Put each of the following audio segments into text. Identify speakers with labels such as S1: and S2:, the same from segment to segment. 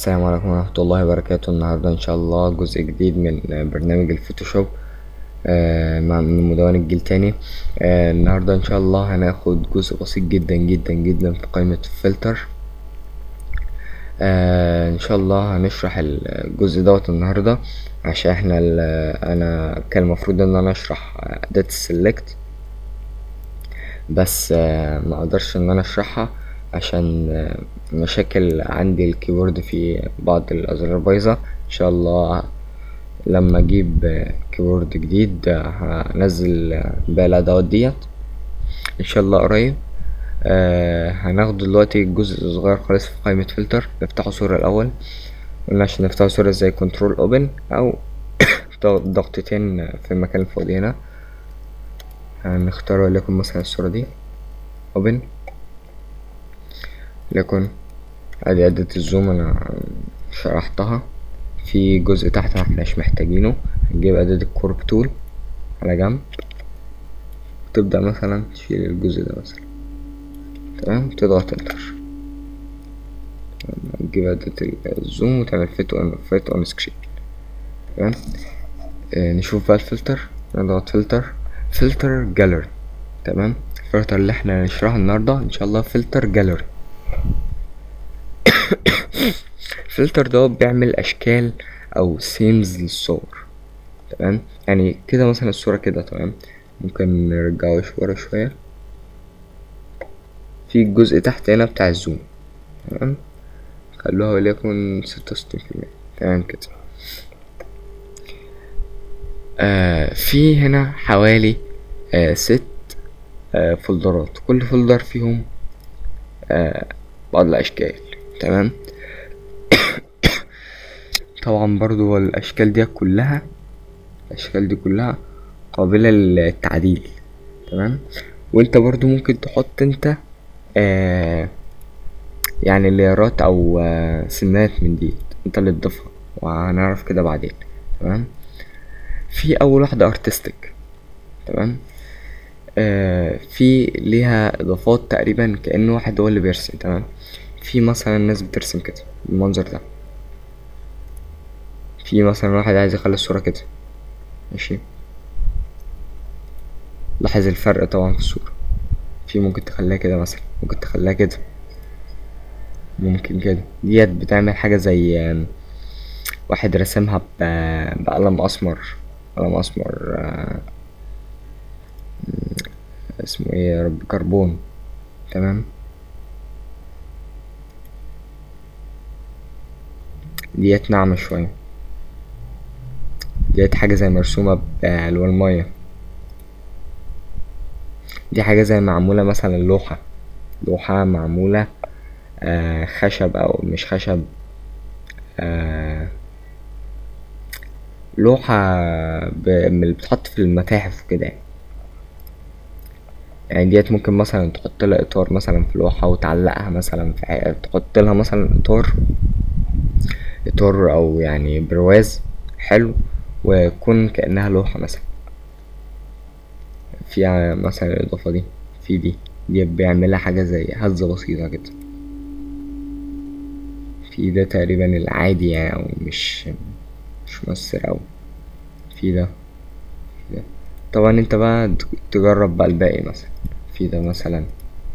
S1: السلام عليكم ورحمة الله وبركاته النهاردة إن شاء الله جزء جديد من برنامج الفوتوشوب آه، مع من مدونة الجيل تاني آه، النهاردة إن شاء الله هناخد جزء بسيط جدا جدا جدا في قائمة الفلتر آه، إن شاء الله هنشرح الجزء دوت النهاردة عشان احنا ال- أنا كان المفروض إن أنا أشرح أداة السلكت بس آه، ما اقدرش ان انا اشرحها عشان آه، مشاكل عندي الكيبورد في بعض الازرار بايظه ان شاء الله لما اجيب آه، كيبورد جديد آه، هنزل آه، باقي الادوات ديت ان شاء الله قريب آه هناخد دلوقتي جزء صغير خالص في قائمة فلتر نفتحه صورة الأول قلنا عشان نفتحه صورة زي كنترول اوبن أو ضغطتين في المكان الفاضي هنا هنختار وليكن مثلا الصورة دي اوبن ليكن ادي أداة الزوم انا شرحتها في جزء تحت ماحناش محتاجينه هنجيب أداة الكورب تول على جنب تبدأ مثلا تشيل الجزء ده مثلا تمام تضغط انتر تجيب أداة الزوم وتعمل فيت اون فيت اون سكرين تمام آه نشوف بقى الفلتر نضغط فلتر فلتر جاليري تمام الفلتر اللي احنا هنشرحه النهارده ان شاء الله فلتر جاليري الفلتر ده بيعمل اشكال او سيمز للصور تمام يعني كده مثلا الصورة كده تمام ممكن نرجعه ورا شوية في الجزء تحت هنا بتاع الزوم تمام خلوها وليكن ستة وستين في المية تمام كده آه في هنا حوالي آه ست آه فولدرات كل فولدر فيهم آه بعض الأشكال تمام طبعا برضو الأشكال دي كلها الأشكال دي كلها قابلة للتعديل تمام وانت برضو ممكن تحط انت آه يعني ليرات او آه سنات من دي انت اللي تضيفها وهنعرف كده بعدين تمام في اول واحدة ارتستيك تمام آه في ليها اضافات تقريبا كأن واحد هو اللي بيرسم تمام في مثلا ناس بترسم كده بالمنظر ده في مثلا واحد عايز يخلي الصورة كده ماشي لاحظ الفرق طبعا في الصورة في ممكن تخليها كده مثلا ممكن تخليها كده ممكن كده ديت بتعمل حاجة زي آم، واحد رسمها ب- بقلم أسمر قلم أسمر آه، اسمه ايه يا رب كربون تمام ديت ناعمة شوية ديت حاجة زي مرسومة بألوان مية دي حاجة زي معمولة مثلا لوحة لوحة معمولة آه خشب أو مش خشب آه لوحة ب- من اللي بتحط في المتاحف وكده يعني. يعني ديت ممكن مثلا تحط لها اطار مثلا في لوحة وتعلقها مثلا في حاجة تحط لها مثلا اطار اطار او يعني برواز حلو ويكون كأنها لوحة مثلا فيها مثلا الإضافة دي في دي دي بيعملها حاجة زي هزة بسيطة كده في ده تقريبا العادي يعني أو مش مش مؤثر أوي في ده في ده طبعا انت بقى ت- تجرب بقى الباقي مثلا في ده مثلا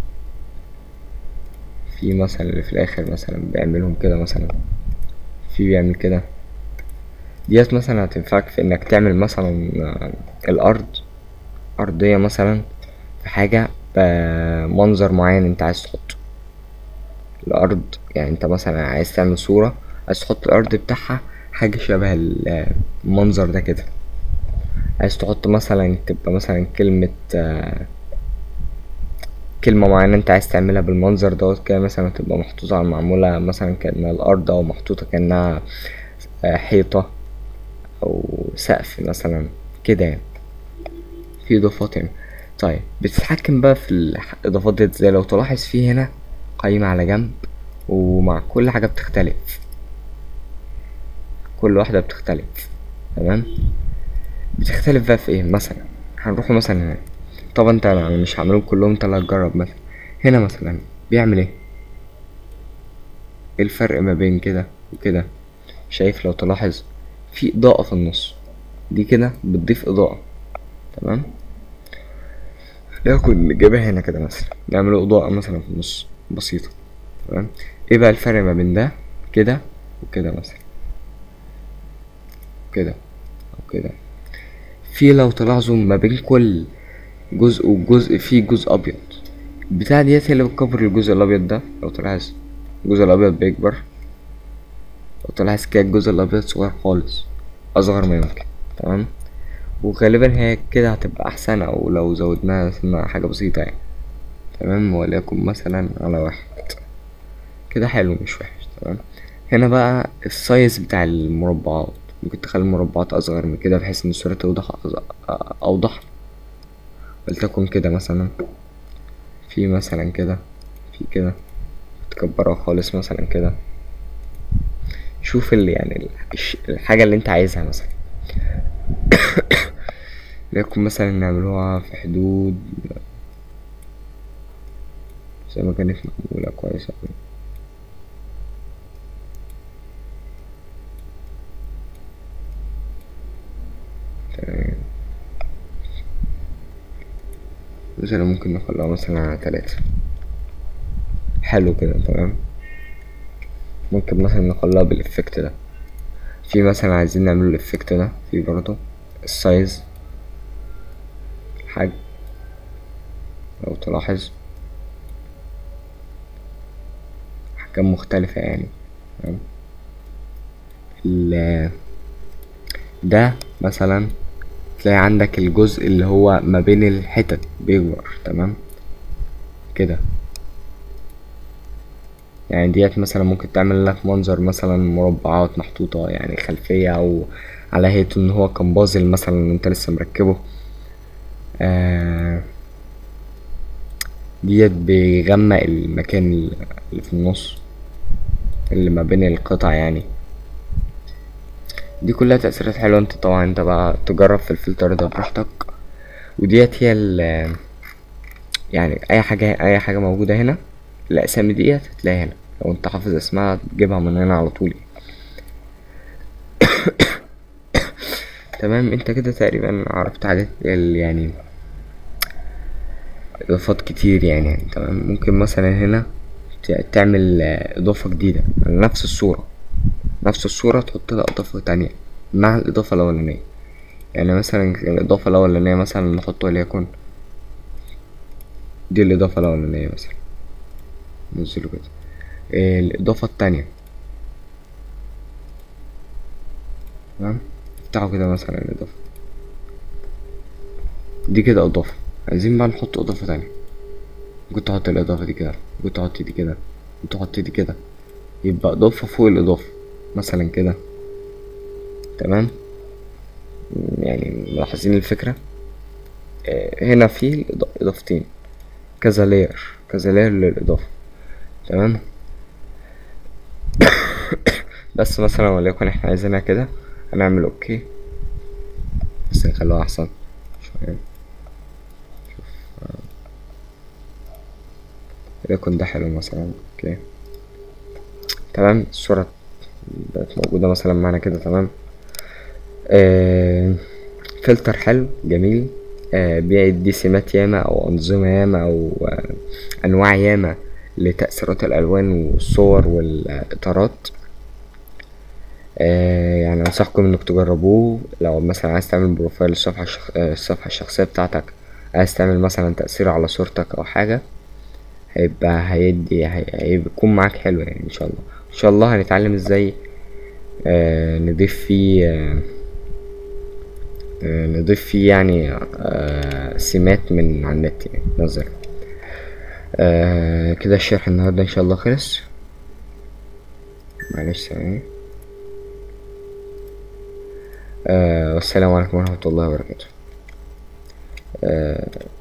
S1: في مثلا اللي في الآخر مثلا بيعملهم كده مثلا في بيعمل كده ديت مثلا هتنفعك في انك تعمل مثلا آه، الارض ارضية مثلا في حاجة بمنظر معين انت عايز تحطه الارض يعني انت مثلا عايز تعمل صورة عايز تحط الارض بتاعها حاجة شبه ال- المنظر ده كده عايز تحط مثلا تبقى مثلا كلمة آه، كلمة معينة انت عايز تعملها بالمنظر دوت كده مثلا تبقى محطوطة معمولة مثلا كأنها الأرض أو محطوطة كأنها آه، حيطة أو سقف مثلا كده يعني في إضافات يعني طيب بتتحكم بقى في الإضافات ديت ازاي لو تلاحظ في هنا قايمة على جنب ومع كل حاجة بتختلف كل واحدة بتختلف تمام بتختلف بقى في ايه مثلا هنروح مثلا هنا طبعا انت انا مش هعملهم كلهم انت اللي هتجرب مثلا هنا مثلا بيعمل ايه ايه الفرق ما بين كده وكده شايف لو تلاحظ في اضاءة في النص دي كده بتضيف اضاءة تمام ناخد نجيبها هنا كده مثلا نعمل اضاءة مثلا في النص بسيطة تمام ايه بقى الفرق ما بين ده كده وكده مثلا كده او كده في لو تلاحظوا ما بين كل جزء وجزء فيه جزء ابيض البتاعة ديت هي اللي بتكفر الجزء الابيض ده لو تلاحظ الجزء الابيض بيكبر لو تلاحظ كده الجزء الابيض صغير خالص اصغر ما يمكن تمام وغالبا هي كده هتبقى احسن او لو زودناها سنة حاجة بسيطة يعني تمام وليكن مثلا على واحد كده حلو مش وحش تمام هنا بقى السايز بتاع المربعات ممكن تخلي المربعات اصغر من كده بحيث ان الصورة توضح أز- اوضح ولتكن كده مثلا في مثلا كده في كده تكبرها خالص مثلا كده شوف اللي يعني ال- الش- الحاجة اللي انت عايزها مثلا ليكن مثلا نعملوها في حدود زي ما كانت معمولة كويسة أوي. تمام مثلا ممكن نخليها مثلا على تلاتة حلو كده تمام ممكن مثلا نخليها بالإفكت ده في مثلا عايزين نعمل الإفكت ده في برضه السايز الحجم لو تلاحظ أحجام مختلفة يعني تمام ال- ده مثلا تلاقي عندك الجزء اللي هو ما بين الحتت بيكبر تمام كده يعني ديت مثلا ممكن تعمل لك منظر مثلا مربعات محطوطة يعني خلفية أو على هيئة إن هو كان بازل مثلا أنت لسه مركبه آه ديت بيغمق المكان اللي في النص اللي ما بين القطع يعني دي كلها تأثيرات حلوة انت طبعا انت بقى تجرب في الفلتر ده براحتك وديت هي ال يعني اي حاجة اي حاجة موجودة هنا الاسامي ديت هتلاقيها هنا لو انت حافظ اسمها تجيبها من هنا على طول تمام انت كده تقريبا عرفت حاجات ال- يعني اضافات كتير يعني, يعني تمام ممكن مثلا هنا ت- تعمل آه، اضافة جديدة على نفس الصورة نفس الصورة تحط لها اضافة تانية مع الاضافة الاولانية يعني مثلا الاضافة الاولانية مثلا نحط وليكن دي الاضافة الاولانية مثلا ننزله كده آه، الاضافة التانية تمام افتحوا كده مثلا الاضافة دي كده اضافة عايزين بقى نحط اضافة تانية ممكن تحط الاضافة دي كده ممكن تحط دي كده ممكن تحط دي كده يبقى اضافة فوق الاضافة مثلا كده تمام يعني ملاحظين الفكرة آه، هنا في الإضا- اضافتين كذا لاير كذا لاير للاضافة تمام بس مثلا وليكن احنا عايزينها كده هنعمل اوكي بس نخلوها احسن شوية شوف آه، وليكن ده حلو مثلا اوكي تمام الصورة بقت موجودة مثلا معانا كده تمام آه فلتر حلو جميل آه بيدي سمات ياما او انظمة ياما او آه انواع ياما لتأثيرات الالوان والصور والاطارات آه يعني انصحكم انك تجربوه لو مثلا عايز تعمل بروفايل الصفحة الشخ... آه، الصفحة الشخصية بتاعتك عايز تعمل مثلا تأثير على صورتك او حاجة هيبقى هيدي هي- هيكون معاك حلو يعني ان شاء الله ان شاء الله هنتعلم ازاي آه نضيف فيه آه آه، نضيف فيه يعني آه سمات من على النت يعني نظر آه كده الشرح النهاردة ان شاء الله خلص معلش ثواني آه والسلام عليكم ورحمة الله وبركاته آه